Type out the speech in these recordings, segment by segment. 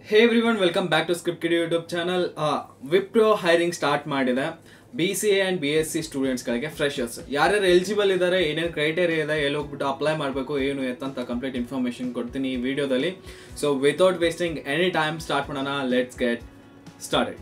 Hey everyone welcome back to script kiddie YouTube channel Wipro hiring start ಮಾಡಿದೆ B C A and B S C ಸ್ಟೂಡೆಂಟ್ಸ್ಗಳಿಗೆ freshers ಯಾರ್ಯಾರು eligible ಇದ್ದಾರೆ ಏನೇನು criteria ಇದೆ ಎಲ್ಲಿ ಹೋಗ್ಬಿಟ್ಟು ಅಪ್ಲೈ ಮಾಡಬೇಕು ಏನು ಎತ್ತಂತ ಕಂಪ್ಲೀಟ್ ಇನ್ಫಾರ್ಮೇಷನ್ ಕೊಡ್ತೀನಿ ಈ ವಿಡಿಯೋದಲ್ಲಿ so without wasting any time start ಮಾಡೋಣ let's get started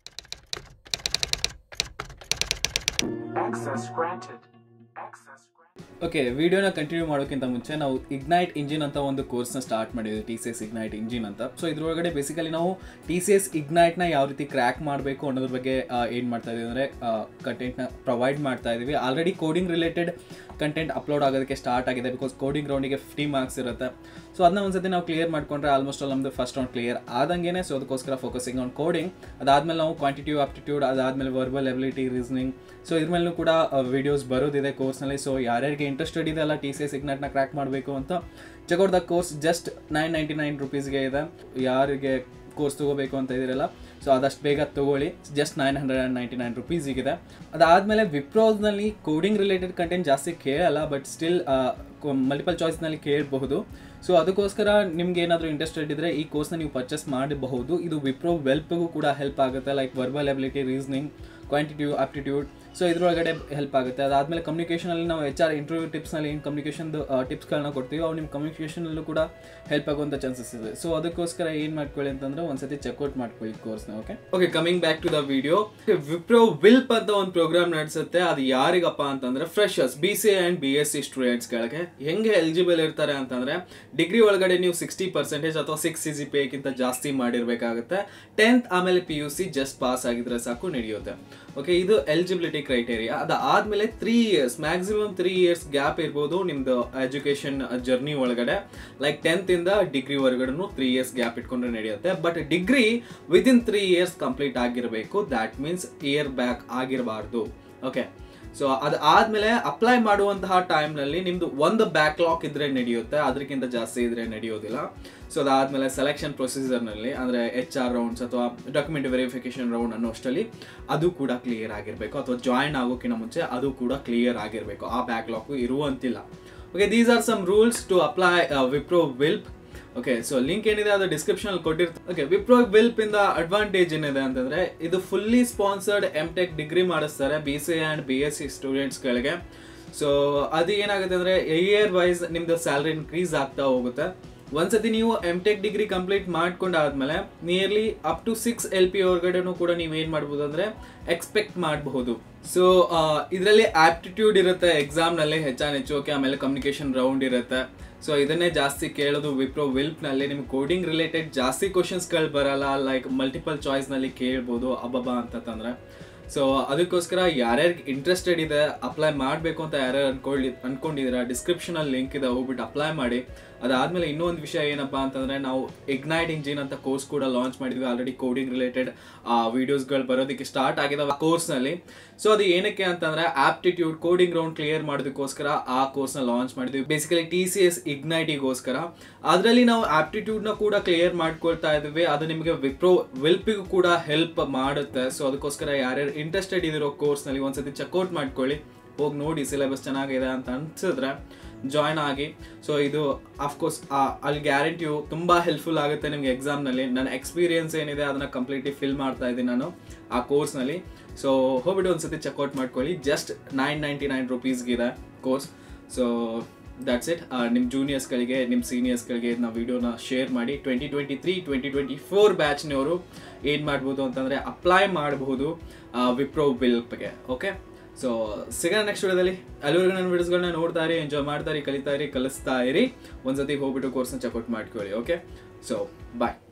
Access granted. Access granted. Okay ವಿಡಿಯೋನ ಕಂಟಿನ್ಯೂ ಮಾಡೋಕ್ಕಿಂತ ಮುಂಚೆ ನಾವು ಇಗ್ನೈಟ್ ಇಂಜಿನ್ ಅಂತ ಒಂದು ಕೋರ್ಸ್ನ ಸ್ಟಾರ್ಟ್ ಮಾಡಿದ್ವಿ T C S ignite engine ಅಂತ ಸೊ ಇದ್ರೊಳಗಡೆ ಬೇಸಿಕಲಿ ನಾವು ಟಿ ಸಿ ಎಸ್ ಇಗ್ನೈಟ್ನ ಯಾವ ರೀತಿ ಕ್ರ್ಯಾಕ್ ಮಾಡಬೇಕು ಅನ್ನೋದ್ರ ಬಗ್ಗೆ ಏನು ಮಾಡ್ತಾ ಇದೀವಿ ಅಂದರೆ ಕಂಟೆಂಟ್ನ ಪ್ರೊವೈಡ್ ಮಾಡ್ತಾ ಇದೀವಿ already coding related content upload ಆಗೋದಕ್ಕೆ ಸ್ಟಾರ್ಟ್ ಆಗಿದೆ ಬಿಕಾಸ್ ಕೋಡಿಂಗ್ ರೌಂಡಿಗೆ ಫಿಫ್ಟಿ ಮಾರ್ಕ್ಸ್ ಇರುತ್ತೆ ಸೊ ಅದನ್ನ ಒಂದ್ಸತಿ ನಾವು ಕ್ಲಿಯರ್ ಮಾಡ್ಕೊಂಡ್ರೆ ಆಲ್ಮೋಸ್ಟ್ ಆಲ್ ನಮ್ಮದು ಫಸ್ಟ್ ರೌಂಡ್ ಕ್ಲಿಯರ್ ಆದಂಗೆ ಸೊ ಅದಕ್ಕೋಸ್ಕರ ಫೋಕಸಿಂಗ್ ಆನ್ ಕೋಡಿಂಗ್ ಅದಾದ್ಮೇಲೆ ನಾವು ಕ್ವಾಂಟಿಟಿವ್ ಆಪ್ಟಿಟ್ಯೂಡ್ ಅದಾದ್ಮೇಲೆ ವರ್ಬಲ್ ಎಬಿಲಿಟಿ ರೀಸನಿಂಗ್ ಸೊ ಇದ್ರ ಮೇಲೂ ಕೂಡ ವಿಡಿಯೋಸ್ ಬರೋದಿದೆ ಕೋರ್ಸ್ನಲ್ಲಿ ಸೊ ಯಾರ್ಯಾರಿಗೆ ಇಂಟ್ರೆಸ್ಟೆಡ್ ಇದೆ ಅಲ್ಲ ಟಿ ಸಿ ಎಸ್ ಇಗ್ನಟ್ನ ಕ್ರ್ಯಾಕ್ ಮಾಡಬೇಕು ಅಂತ check out the course just nine ninety nine ರುಪೀಸ್ಗೆ ಇದೆ ಯಾರಿಗೆ ಕೋರ್ಸ್ ತೊಗೋಬೇಕು ಅಂತ ಇದ್ದೀರಲ್ಲ ಸೊ ಆದಷ್ಟು ಬೇಗ ತೊಗೊಳ್ಳಿ just nine hundred and ninety nine ರುಪೀಸಿಗಿದೆ ಅದಾದಮೇಲೆ ವಿಪ್ರೋಸ್ನಲ್ಲಿ ಕೋಡಿಂಗ್ ರಿಲೇಟೆಡ್ ಕಂಟೆಂಟ್ ಜಾಸ್ತಿ ಕೇಳಲ್ಲ ಬಟ್ ಸ್ಟಿಲ್ ಮಲ್ಟಿಪಲ್ ಚಾಯ್ಸ್ನಲ್ಲಿ ಕೇಳಬಹುದು ಸೊ ಅದಕ್ಕೋಸ್ಕರ ನಿಮ್ಗೆ ಏನಾದರೂ ಇಂಟ್ರೆಸ್ಟೆಡ್ ಇದ್ದರೆ ಈ ಕೋರ್ಸ್ನ ನೀವು ಪರ್ಚೇಸ್ ಮಾಡಬಹುದು ಇದು ವಿಪ್ರೋ ವೆಲ್ಪ್ಗೂ ಕೂಡ ಹೆಲ್ಪ್ ಆಗುತ್ತೆ like verbal ability reasoning quantitative aptitude so ಇದ್ರೊಳಗಡೆ ಹೆಲ್ಪ್ ಆಗುತ್ತೆ ಅದಾದಮೇಲೆ ಕಮ್ಯುನಿಕೇಷನಲ್ಲಿ ನಾವು ಎಚ್ ಆರ್ ಇಂಟರ್ವ್ಯೂ ಟಿಪ್ಸ್ನಲ್ಲಿ ಏನು ಕಮ್ಯುನಿಕೇಷನ್ದು ಟಿಪ್ಸ್ಗಳನ್ನ ಕೊಡ್ತೀವಿ ಅವು ನಿಮ್ಮ ಕಮ್ಯುನಿಕೇಷನಲ್ಲೂ ಕೂಡ ಹೆಲ್ಪ್ ಆಗುವಂಥ ಚಾನ್ಸಸ್ ಇದೆ ಸೊ ಅದಕ್ಕೋಸ್ಕರ ಏನು ಮಾಡ್ಕೊಳ್ಳಿ ಅಂತಂದ್ರೆ ಒಂದ್ಸತಿ ಚೆಕ್ಔಟ್ ಮಾಡ್ಕೊಳ್ಳಿ ಕೋರ್ಸ್ನ okay okay coming back to the video Wipro WILP ಅಂತ ಒಂದು ಪ್ರೋಗ್ರಾಮ್ ನಡೆಸುತ್ತೆ ಅದು ಯಾರಿಗಪ್ಪ ಅಂತಂದ್ರೆ freshers B C and B S C ಸ್ಟೂಡೆಂಟ್ಸ್ಗಳಿಗೆ ಹೆಂಗೆ ಎಲಿಜಿಬಲ್ ಇರ್ತಾರೆ ಅಂತಂದ್ರೆ ಡಿಗ್ರಿ ಒಳಗಡೆ ನೀವು ಸಿಕ್ಸ್ಟಿ ಪರ್ಸೆಂಟೇಜ್ ಅಥವಾ ಸಿಕ್ಸ್ ಸಿ ಜಿ ಪಿ ಗಿಂತ ಜಾಸ್ತಿ ಮಾಡಿರ್ಬೇಕಾಗುತ್ತೆ ಟೆಂತ್ ಆಮೇಲೆ P U C just pass ಆಗಿದ್ರೆ ಸಾಕು ನಡೆಯುತ್ತೆ ಓಕೆ ಇದು ಎಲಿಜಿಬಿಲಿಟಿ ಕ್ರೈಟೇರಿಯಾ ಅದಾದ್ಮೇಲೆ three years maximum three years gap ಇರ್ಬೋದು ನಿಮ್ದು ಎಜುಕೇಶನ್ ಜರ್ನಿ ಒಳಗಡೆ ಲೈಕ್ ಟೆಂತ್ ಇಂದ ಡಿಗ್ರಿ ವರ್ಗಡೆನು ತ್ರೀ ಇಯರ್ಸ್ ಗ್ಯಾಪ್ ಇಟ್ಕೊಂಡ್ರೆ ನಡೆಯುತ್ತೆ but degree within three years complete ಆಗಿರಬೇಕು ದ್ಯಾಟ್ ಮೀನ್ಸ್ ಇಯರ್ ಬ್ಯಾಕ್ ಆಗಿರಬಾರ್ದು ಓಕೆ ಸೊ ಅದು ಆದ್ಮೇಲೆ ಅಪ್ಲೈ ಮಾಡುವಂತಹ ಟೈಮ್ನಲ್ಲಿ ನಿಮ್ದು ಒಂದು ಬ್ಯಾಕ್ಲಾಕ್ ಇದ್ರೆ ನಡೆಯುತ್ತೆ ಅದಕ್ಕಿಂತ ಜಾಸ್ತಿ ಇದ್ರೆ ನಡೆಯೋದಿಲ್ಲ ಸೊ ಅದಾದ್ಮೇಲೆ ಸೆಲೆಕ್ಷನ್ ಪ್ರೊಸೀಜರ್ನಲ್ಲಿ ಅಂದರೆ ಎಚ್ ಆರ್ ರೌಂಡ್ಸ್ ಅಥವಾ ಡಾಕ್ಯುಮೆಂಟ್ ವೆರಿಫಿಕೇಶನ್ ರೌಂಡ್ ಅನ್ನೋ ಅಷ್ಟರಲ್ಲಿ ಅದು ಕೂಡ ಕ್ಲಿಯರ್ ಆಗಿರಬೇಕು ಅಥವಾ ಜಾಯಿನ್ ಆಗೋಕ್ಕಿಂತ ಮುಂಚೆ ಅದು ಕೂಡ ಕ್ಲಿಯರ್ ಆಗಿರಬೇಕು ಆ ಬ್ಯಾಕ್ಲಾಕು ಇರುವಂತಿಲ್ಲ okay these are some rules to apply Wipro WILP okay so link ಏನಿದೆ ಅದು ಡಿಸ್ಕ್ರಿಪ್ಷನ್ ಅಲ್ಲಿ ಕೊಟ್ಟಿರ್ತಾರೆ ಓಕೆ ವಿಪ್ರೋ ವಿಲ್ಪ್ ಇಂದ ಅಡ್ವಾಂಟೇಜ್ ಏನಿದೆ ಅಂತಂದ್ರೆ ಇದು fully sponsored M tech degree ಮಾಡಿಸ್ತಾರೆ B C and B S C ಸ್ಟೂಡೆಂಟ್ಸ್ಗಳಿಗೆ ಸೊ ಅದು ಏನಾಗುತ್ತೆ ಅಂದ್ರೆ ಇಯರ್ ವೈಸ್ ನಿಮ್ದು ಸ್ಯಾಲ್ರಿ ಇನ್ಕ್ರೀಸ್ ಆಗ್ತಾ ಹೋಗುತ್ತೆ ಒಂದ್ಸತಿ ನೀವು ಎಮ್ ಟೆಕ್ ಡಿಗ್ರಿ ಕಂಪ್ಲೀಟ್ ಮಾಡ್ಕೊಂಡಾದ್ಮೇಲೆ nearly up to six L P ಹೊರಗಡೆನೂ ಕೂಡ ನೀವು ಏನು ಮಾಡ್ಬೋದು ಅಂದ್ರೆ ಎಕ್ಸ್ಪೆಕ್ಟ್ ಮಾಡಬಹುದು ಸೊ ಇದರಲ್ಲಿ ಆಪ್ಟಿಟ್ಯೂಡ್ ಇರುತ್ತೆ ಎಕ್ಸಾಮ್ನಲ್ಲಿ ಹೆಚ್ಚಾನ್ ಹೆಚ್ಚು ಓಕೆ ಆಮೇಲೆ ಕಮ್ಯುನಿಕೇಶನ್ ರೌಂಡ್ ಇರುತ್ತೆ ಸೊ ಇದನ್ನೇ ಜಾಸ್ತಿ ಕೇಳೋದು ವಿಪ್ರೋ ವಿಲ್ಪ್ನಲ್ಲಿ ನಿಮ್ಗೆ ಕೋಡಿಂಗ್ ರಿಲೇಟೆಡ್ ಜಾಸ್ತಿ ಕ್ವಶನ್ಸ್ಗಳು ಬರಲ್ಲ ಲೈಕ್ ಮಲ್ಟಿಪಲ್ ಚಾಯ್ಸ್ನಲ್ಲಿ ಕೇಳ್ಬೋದು ಅಬ್ಬಬ್ಬ ಅಂತಂದ್ರೆ ಸೊ ಅದಕ್ಕೋಸ್ಕರ ಯಾರ್ಯಾರಿಗೆ ಇಂಟ್ರೆಸ್ಟೆಡ್ ಇದೆ ಅಪ್ಲೈ ಮಾಡಬೇಕು ಅಂತ ಯಾರ್ಯಾರು ಅನ್ಕೊಳ್ಳಿ ಅನ್ಕೊಂಡಿದ್ದೀರಾ ಡಿಸ್ಕ್ರಿಪ್ಷನಲ್ಲಿ ಲಿಂಕ್ ಇದೆ ಹೋಗ್ಬಿಟ್ಟು ಅಪ್ಲೈ ಮಾಡಿ ಅದಾದಮೇಲೆ ಇನ್ನೊಂದು ವಿಷಯ ಏನಪ್ಪ ಅಂತಂದರೆ ನಾವು ಇಗ್ನೈಟ್ ಇಂಜಿನ್ ಅಂತ ಕೋರ್ಸ್ ಕೂಡ ಲಾಂಚ್ ಮಾಡಿದ್ವಿ ಆಲ್ರೆಡಿ ಕೋಡಿಂಗ್ ರಿಲೇಟೆಡ್ ವೀಡಿಯೋಸ್ಗಳು ಬರೋದಕ್ಕೆ ಸ್ಟಾರ್ಟ್ ಆಗಿದಾವೆ ಆ ಕೋರ್ಸ್ನಲ್ಲಿ ಸೊ ಅದು ಏನಕ್ಕೆ ಅಂತಂದರೆ ಆಪ್ಟಿಟ್ಯೂಡ್ ಕೋಡಿಂಗ್ ರೌಂಡ್ ಕ್ಲಿಯರ್ ಮಾಡೋದಕ್ಕೋಸ್ಕರ ಆ ಕೋರ್ಸ್ನ ಲಾಂಚ್ ಮಾಡಿದ್ವಿ ಬೇಸಿಕಲಿ ಟಿ ಸಿ ಎಸ್ ಇಗ್ನೈಟಿಗೋಸ್ಕರ ಅದರಲ್ಲಿ ನಾವು ಆಪ್ಟಿಟ್ಯೂಡ್ನ ಕೂಡ ಕ್ಲಿಯರ್ ಮಾಡ್ಕೊಳ್ತಾ ಇದ್ವಿ ಅದು ನಿಮಗೆ ವಿಪ್ರೋ ವಿಲ್ಪಿಗೂ ಕೂಡ ಹೆಲ್ಪ್ ಮಾಡುತ್ತೆ ಸೊ ಅದಕ್ಕೋಸ್ಕರ ಯಾರ್ಯಾರು ಇಂಟ್ರೆಸ್ಟೆಡ್ ಇದಿರೋ ಕೋರ್ಸ್ನಲ್ಲಿ ಒಂದ್ಸತಿ ಚೆಕ್ಔಟ್ ಮಾಡ್ಕೊಳ್ಳಿ ಹೋಗಿ ನೋಡಿ ಸಿಲೆಬಸ್ ಚೆನ್ನಾಗಿದೆ ಅಂತ ಅನ್ಸಿದ್ರೆ ಜಾಯ್ನ್ ಆಗಿ ಸೊ ಇದು ಅಫ್ಕೋರ್ಸ್ ಅಲ್ಲಿ ಗ್ಯಾರಂಟಿಯು ತುಂಬ ಹೆಲ್ಪ್ಫುಲ್ ಆಗುತ್ತೆ ನಿಮಗೆ ಎಕ್ಸಾಮ್ನಲ್ಲಿ ನನ್ನ ಎಕ್ಸ್ಪೀರಿಯನ್ಸ್ ಏನಿದೆ ಅದನ್ನು ಕಂಪ್ಲೀಟ್ಲಿ ಫಿಲ್ ಮಾಡ್ತಾ ಇದ್ದೀನಿ ನಾನು ಆ ಕೋರ್ಸ್ನಲ್ಲಿ ಸೊ ಹೋಗ್ಬಿಟ್ಟು ಒಂದ್ಸತಿ ಚೆಕ್ಔಟ್ ಮಾಡ್ಕೊಳ್ಳಿ ಜಸ್ಟ್ ನೈನ್ ನೈಂಟಿ ನೈನ್ ರುಪೀಸ್ಗಿದೆ ಕೋರ್ಸ್ ಸೊ ದಟ್ಸ್ ಇಟ್ ನಿಮ್ಮ ಜೂನಿಯರ್ಸ್ಗಳಿಗೆ ನಿಮ್ಮ ಸೀನಿಯರ್ಸ್ಗಳಿಗೆ ನಾವು ವಿಡಿಯೋನ ಶೇರ್ ಮಾಡಿ twenty twenty three twenty twenty four ಬ್ಯಾಚ್ನವರು ಏನು ಮಾಡ್ಬೋದು ಅಂತಂದರೆ ಅಪ್ಲೈ ಮಾಡಬಹುದು ವಿಪ್ರೋ ವಿಲ್ಪ್ಗೆ ಓಕೆ ಸೊ ಸಿಗೋಣ ನೆಕ್ಸ್ಟ್ ವಿಡಿಯೋದಲ್ಲಿ ಅಲ್ಲಿವರೆಗೂ ನನ್ನ ವಿಡಿಯೋಸ್ಗಳನ್ನ ನೋಡ್ತಾ ಇರಿ ಎಂಜಾಯ್ ಮಾಡ್ತಾ ಇರಿ ಕಲಿತಾ ಇರಿ ಕಲಿಸ್ತಾ ಇರಿ ಒಂದ್ಸತಿ ಹೋಗ್ಬಿಟ್ಟು ಕೋರ್ಸ್ನ ಚೆಕ್ಔಟ್ ಮಾಡ್ಕೊಳ್ಳಿ ಓಕೆ ಸೊ ಬಾಯ್